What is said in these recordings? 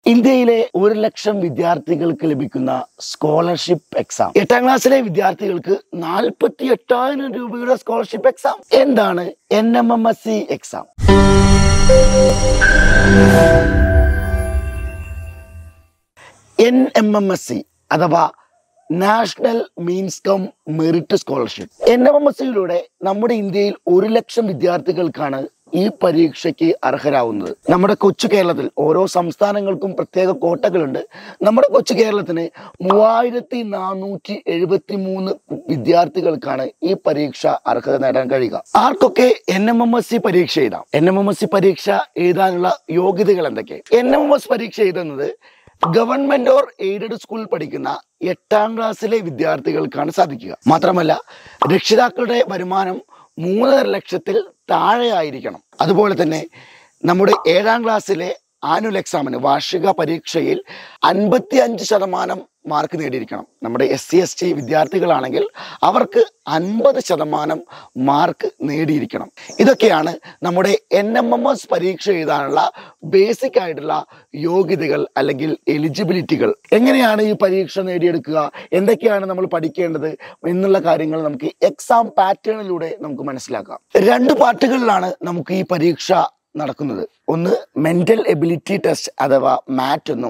ഇന്ത്യയിലെ ഒരു ലക്ഷം വിദ്യാർത്ഥികൾക്ക് ലഭിക്കുന്ന സ്കോളർഷിപ്പ് എക്സാം എട്ടാം ക്ലാസ്സിലെ വിദ്യാർത്ഥികൾക്ക് നാൽപ്പത്തി എട്ടായിരം രൂപയുടെ സ്കോളർഷിപ്പ് എക്സാം എന്താണ് N M M S C exam N M M S C അഥവാ national means cum merit scholarship N M M S സിയിലൂടെ നമ്മുടെ ഇന്ത്യയിൽ ഒരു ലക്ഷം വിദ്യാർത്ഥികൾക്കാണ് ഈ പരീക്ഷയ്ക്ക് അർഹരാവുന്നത് നമ്മുടെ കൊച്ചു കേരളത്തിൽ ഓരോ സംസ്ഥാനങ്ങൾക്കും പ്രത്യേക കോട്ടകളുണ്ട് നമ്മുടെ കൊച്ചു കേരളത്തിന് മൂവായിരത്തി നാനൂറ്റി എഴുപത്തി മൂന്ന് വിദ്യാർത്ഥികൾക്കാണ് ഈ പരീക്ഷ അർഹത നേടാൻ കഴിയുക ആർക്കൊക്കെ N M M S C പരീക്ഷ എഴുതാം N M M S C പരീക്ഷ എഴുതാനുള്ള യോഗ്യതകൾ എന്തൊക്കെ എൻ എം എം എസ് പരീക്ഷ എഴുതുന്നത് ഗവൺമെന്റ് ഓർ എയ്ഡഡ് സ്കൂളിൽ പഠിക്കുന്ന എട്ടാം ക്ലാസ്സിലെ വിദ്യാർത്ഥികൾക്കാണ് സാധിക്കുക മാത്രമല്ല രക്ഷിതാക്കളുടെ വരുമാനം മൂന്നര ലക്ഷത്തിൽ താഴെ ആയിരിക്കണം അതുപോലെ തന്നെ നമ്മുടെ ഏഴാം ക്ലാസ്സിലെ ആനുവൽ എക്സാമിന് വാർഷിക പരീക്ഷയിൽ അൻപത്തി അഞ്ച് ശതമാനം മാർക്ക് നേടിയിരിക്കണം നമ്മുടെ എസ് സി എസ് ടി വിദ്യാർത്ഥികളാണെങ്കിൽ അവർക്ക് അൻപത് ശതമാനം മാർക്ക് നേടിയിരിക്കണം ഇതൊക്കെയാണ് നമ്മുടെ എൻ എം എം എസ് പരീക്ഷ എഴുതാനുള്ള ബേസിക് ആയിട്ടുള്ള യോഗ്യതകൾ അല്ലെങ്കിൽ എലിജിബിലിറ്റികൾ എങ്ങനെയാണ് ഈ പരീക്ഷ നേടിയെടുക്കുക എന്തൊക്കെയാണ് നമ്മൾ പഠിക്കേണ്ടത് എന്നുള്ള കാര്യങ്ങൾ നമുക്ക് എക്സാം പാറ്റേണിലൂടെ നമുക്ക് മനസ്സിലാക്കാം രണ്ട് പാർട്ടുകളിലാണ് നമുക്ക് ഈ പരീക്ഷ നടക്കുന്നത് ഒന്ന് മെന്റൽ എബിലിറ്റി ടെസ്റ്റ് അഥവാ മാറ്റ് എന്നും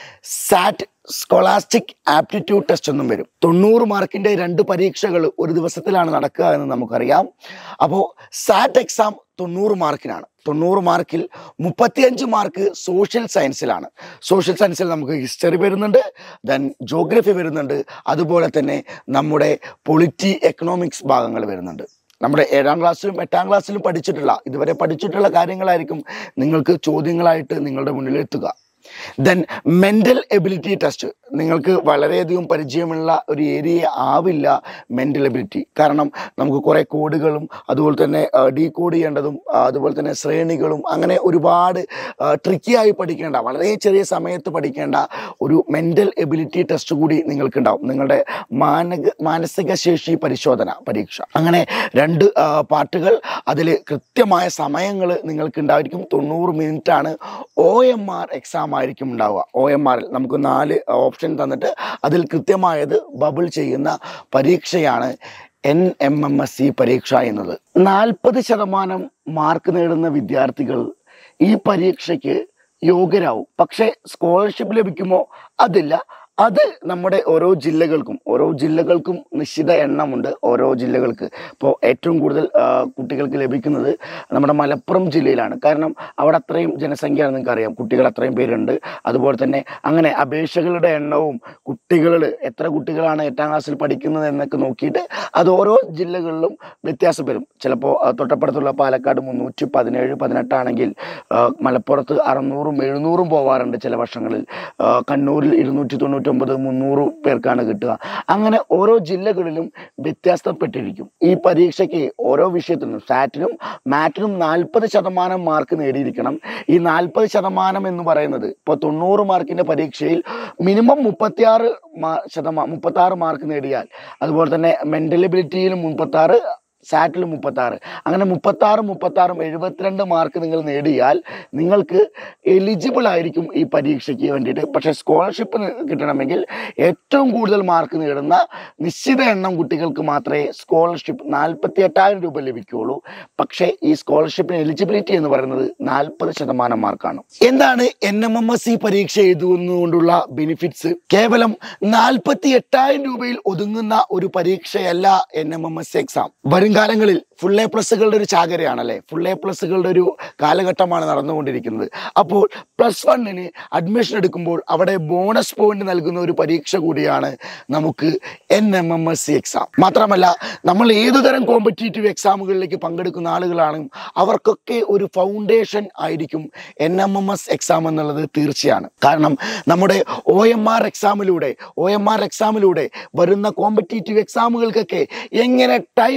സാറ്റ് സ്കോളാസ്റ്റിക് ആപ്റ്റിറ്റ്യൂഡ് ടെസ്റ്റ് എന്നും വരും തൊണ്ണൂറ് മാർക്കിന്റെ രണ്ട് പരീക്ഷകൾ ഒരു ദിവസത്തിലാണ് നടക്കുക എന്ന് നമുക്കറിയാം അപ്പോൾ സാറ്റ് എക്സാം തൊണ്ണൂറ് മാർക്കിനാണ് തൊണ്ണൂറ് മാർക്കിൽ മുപ്പത്തിയഞ്ച് മാർക്ക് സോഷ്യൽ സയൻസിലാണ് സോഷ്യൽ സയൻസിൽ നമുക്ക് ഹിസ്റ്ററി വരുന്നുണ്ട് ദെൻ ജോഗ്രഫി വരുന്നുണ്ട് അതുപോലെ തന്നെ നമ്മുടെ പൊളിറ്റി എക്കണോമിക്സ് ഭാഗങ്ങൾ വരുന്നുണ്ട് നമ്മുടെ ഏഴാം ക്ലാസ്സിലും എട്ടാം ക്ലാസ്സിലും പഠിച്ചിട്ടുള്ള ഇതുവരെ പഠിച്ചിട്ടുള്ള കാര്യങ്ങളായിരിക്കും നിങ്ങൾക്ക് ചോദ്യങ്ങളായിട്ട് നിങ്ങളുടെ മുന്നിൽ എത്തുക ദെൻ മെൻ്റൽ എബിലിറ്റി ടെസ്റ്റ് നിങ്ങൾക്ക് വളരെയധികം പരിചയമുള്ള ഒരു ഏരിയ ആവില്ല മെൻ്റൽ എബിലിറ്റി കാരണം നമുക്ക് കുറേ കോഡുകളും അതുപോലെ തന്നെ ഡീ കോഡ് ചെയ്യേണ്ടതും ആ, അതുപോലെ തന്നെ ശ്രേണികളും അങ്ങനെ ഒരുപാട് ട്രിക്കിയായി പഠിക്കേണ്ട വളരെ ചെറിയ സമയത്ത് പഠിക്കേണ്ട ഒരു മെൻ്റൽ എബിലിറ്റി ടെസ്റ്റ് കൂടി നിങ്ങൾക്കുണ്ടാവും നിങ്ങളുടെ മാനക മാനസിക ശേഷി പരിശോധന പരീക്ഷ അങ്ങനെ രണ്ട് ആ, പാർട്ടുകൾ അതിൽ കൃത്യമായ സമയങ്ങൾ നിങ്ങൾക്ക് ഉണ്ടായിരിക്കും തൊണ്ണൂറ് മിനിറ്റ് ആണ് ഒ എം ആർ എക്സാം ആയിരിക്കും ഉണ്ടാവുക ഒ എം ആറിൽ നമുക്ക് നാല് ഓപ്ഷൻ തന്നിട്ട് അതിൽ കൃത്യമായത് ബബിൾ ചെയ്യുന്ന പരീക്ഷയാണ് N M M S C പരീക്ഷ എന്നത് നാൽപ്പത് ശതമാനം മാർക്ക് നേടുന്ന വിദ്യാർത്ഥികൾ ഈ പരീക്ഷയ്ക്ക് യോഗ്യരാവും പക്ഷേ സ്കോളർഷിപ്പ് ലഭിക്കുമോ അതില്ല അത് നമ്മുടെ ഓരോ ജില്ലകൾക്കും ഓരോ ജില്ലകൾക്കും നിശ്ചിത എണ്ണമുണ്ട് ഓരോ ജില്ലകൾക്ക് ഇപ്പോൾ ഏറ്റവും കൂടുതൽ ആ, കുട്ടികൾക്ക് ലഭിക്കുന്നത് നമ്മുടെ മലപ്പുറം ജില്ലയിലാണ് കാരണം അവിടെ അത്രയും ജനസംഖ്യയാണ് നിങ്ങൾക്ക് അറിയാം കുട്ടികൾ അത്രയും പേരുണ്ട് അതുപോലെ തന്നെ അങ്ങനെ അപേക്ഷകളുടെ എണ്ണവും കുട്ടികൾ എത്ര കുട്ടികളാണ് എട്ടാം ക്ലാസ്സിൽ പഠിക്കുന്നത് എന്നൊക്കെ നോക്കിയിട്ട് അത് ഓരോ ജില്ലകളിലും വ്യത്യാസം വരും ചിലപ്പോൾ ആ, തൊട്ടപ്പുറത്തുള്ള പാലക്കാട് മുന്നൂറ്റി പതിനേഴ് പതിനെട്ടാണെങ്കിൽ ആ, മലപ്പുറത്ത് അറുന്നൂറും എഴുന്നൂറും പോവാറുണ്ട് ചില വർഷങ്ങളിൽ ആ, കണ്ണൂരിൽ ഇരുന്നൂറ്റി തൊണ്ണൂറ്റൊമ്പത് മുന്നൂറ് പേർക്കാണ് കിട്ടുക അങ്ങനെ ഓരോ ജില്ലകളിലും വ്യത്യാസപ്പെട്ടിരിക്കും ഈ പരീക്ഷയ്ക്ക് ഓരോ വിഷയത്തിനും സാറ്റിനും മാറ്റിനും നാൽപ്പത് ശതമാനം മാർക്ക് നേടിയിരിക്കണം ഈ നാൽപ്പത് ശതമാനം എന്ന് പറയുന്നത് ഇപ്പോൾ തൊണ്ണൂറ് മാർക്കിന്റെ പരീക്ഷയിൽ മിനിമം മുപ്പത്തിയാറ് മാ ശതമാ മുപ്പത്താറ് മാർക്ക് നേടിയാൽ അതുപോലെ തന്നെ മെന്റൽ എബിലിറ്റിയിലും മുപ്പത്താറ് സാറ്റിൽ മുപ്പത്താറ് അങ്ങനെ മുപ്പത്താറ് മുപ്പത്താറും എഴുപത്തിരണ്ട് മാർക്ക് നിങ്ങൾ നേടിയാൽ നിങ്ങൾക്ക് എലിജിബിൾ ആയിരിക്കും ഈ പരീക്ഷയ്ക്ക് വേണ്ടിയിട്ട് പക്ഷേ സ്കോളർഷിപ്പ് കിട്ടണമെങ്കിൽ ഏറ്റവും കൂടുതൽ മാർക്ക് നേടുന്ന നിശ്ചിത എണ്ണം കുട്ടികൾക്ക് മാത്രമേ സ്കോളർഷിപ്പ് നാൽപ്പത്തി എട്ടായിരം രൂപ ലഭിക്കുകയുള്ളൂ പക്ഷേ ഈ സ്കോളർഷിപ്പിന് എലിജിബിലിറ്റി എന്ന് പറയുന്നത് നാൽപ്പത് ശതമാനം മാർക്കാണ് എന്താണ് N M M S C പരീക്ഷ എഴുതുന്നതുകൊണ്ടുള്ള ബെനിഫിറ്റ്സ് കേവലം നാൽപ്പത്തി എട്ടായിരം രൂപയിൽ ഒതുങ്ങുന്ന ഒരു പരീക്ഷയല്ല N M M S C exam വരും കാലങ്ങളിൽ ഫുൾ എ പ്ലസുകളുടെ ഒരു ചാകരയാണല്ലേ ഫുൾ എ പ്ലസുകളുടെ ഒരു കാലഘട്ടമാണ് നടന്നുകൊണ്ടിരിക്കുന്നത് അപ്പോൾ പ്ലസ് വണ്ണിന് അഡ്മിഷൻ എടുക്കുമ്പോൾ അവിടെ ബോണസ് പോയിന്റ് നൽകുന്ന ഒരു പരീക്ഷ കൂടിയാണ് നമുക്ക് N M M S C exam മാത്രമല്ല നമ്മൾ ഏതുതരം കോമ്പറ്റേറ്റീവ് എക്സാമുകളിലേക്ക് പങ്കെടുക്കുന്ന ആളുകളാണ് അവർക്കൊക്കെ ഒരു ഫൗണ്ടേഷൻ ആയിരിക്കും N M M S exam എന്നുള്ളത് തീർച്ചയാണ് കാരണം നമ്മുടെ ഒ എം ആർ എക്സാമിലൂടെ ഒ എം ആർ എക്സാമിലൂടെ വരുന്ന കോമ്പറ്റേറ്റീവ് എക്സാമുകൾക്കൊക്കെ എങ്ങനെ ടൈം മാനേജ്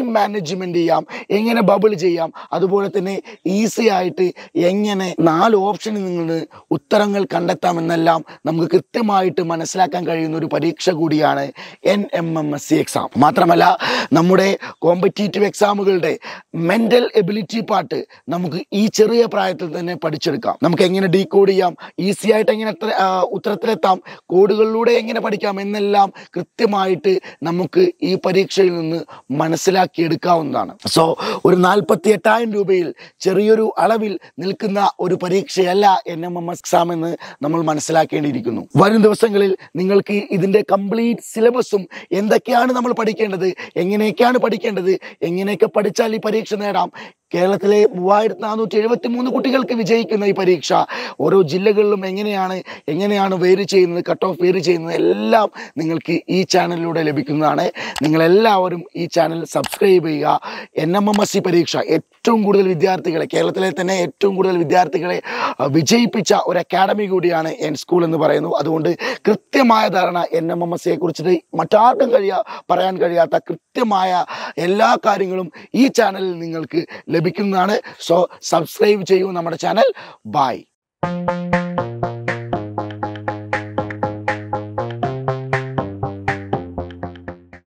മാനേജ്മെന്റ് ചെയ്യാം എങ്ങനെ ബബിൾ ചെയ്യാം അതുപോലെ തന്നെ ഈസി ആയിട്ട് എങ്ങനെ നാല് ഓപ്ഷനിൽ നിന്ന് ഉത്തരങ്ങൾ കണ്ടെത്താമെന്നെല്ലാം നമുക്ക് കൃത്യമായിട്ട് മനസ്സിലാക്കാൻ കഴിയുന്ന ഒരു പരീക്ഷ കൂടിയാണ് N M M S C exam മാത്രമല്ല നമ്മുടെ കോമ്പറ്റീറ്റീവ് എക്സാമുകളുടെ മെന്റൽ എബിലിറ്റി പാർട്ട് നമുക്ക് ഈ ചെറിയ പ്രായത്തിൽ തന്നെ പഠിച്ചെടുക്കാം നമുക്ക് എങ്ങനെ ഡീകോഡ് ചെയ്യാം ഈസി ആയിട്ട് എങ്ങനെ എത്ര- ആ, ഉത്തരത്തിലെത്താം കോഡുകളിലൂടെ എങ്ങനെ പഠിക്കാം എന്നെല്ലാം കൃത്യമായിട്ട് നമുക്ക് ഈ പരീക്ഷയിൽ നിന്ന് മനസ്സിലാക്കിയെടുക്കാവുന്നതാണ് സോ ഒരു നാൽപ്പത്തി എട്ടായിരം രൂപയിൽ ചെറിയൊരു അളവിൽ നിൽക്കുന്ന ഒരു പരീക്ഷയല്ല N M M S exam എന്ന് നമ്മൾ മനസ്സിലാക്കേണ്ടിയിരിക്കുന്നു വരും ദിവസങ്ങളിൽ നിങ്ങൾക്ക് ഇതിൻ്റെ കംപ്ലീറ്റ് സിലബസും എന്തൊക്കെയാണ് നമ്മൾ പഠിക്കേണ്ടത് എങ്ങനെയൊക്കെയാണ് പഠിക്കേണ്ടത് എങ്ങനെയൊക്കെ പഠിച്ചാൽ ഈ പരീക്ഷ നേടാം കേരളത്തിലെ മൂവായിരത്തി നാനൂറ്റി എഴുപത്തി മൂന്ന് കുട്ടികൾക്ക് വിജയിക്കുന്ന ഈ പരീക്ഷ ഓരോ ജില്ലകളിലും എങ്ങനെയാണ് എങ്ങനെയാണ് വേര് ചെയ്യുന്നത് കട്ട് ഓഫ് വേര് ചെയ്യുന്നത് എല്ലാം നിങ്ങൾക്ക് ഈ ചാനലിലൂടെ ലഭിക്കുന്നതാണ് നിങ്ങളെല്ലാവരും ഈ ചാനൽ സബ്സ്ക്രൈബ് ചെയ്യുക N M M S C പരീക്ഷ ഏറ്റവും കൂടുതൽ വിദ്യാർത്ഥികളെ കേരളത്തിലെ തന്നെ ഏറ്റവും കൂടുതൽ വിദ്യാർത്ഥികളെ അഹ്, വിജയിപ്പിച്ച ഒരു അക്കാഡമി കൂടിയാണ് എൻ സ്കൂൾ എന്ന് പറയുന്നു അതുകൊണ്ട് കൃത്യമായ ധാരണ എൻ എം എം എസ് സിയെ കുറിച്ചിട്ട് മറ്റാർക്കും കഴിയാ പറയാൻ കഴിയാത്ത കൃത്യമായ എല്ലാ കാര്യങ്ങളും ഈ ചാനലിൽ നിങ്ങൾക്ക് ലഭിക്കുന്നതാണ് സോ സബ്സ്ക്രൈബ് ചെയ്യൂ നമ്മുടെ ചാനൽ ബൈ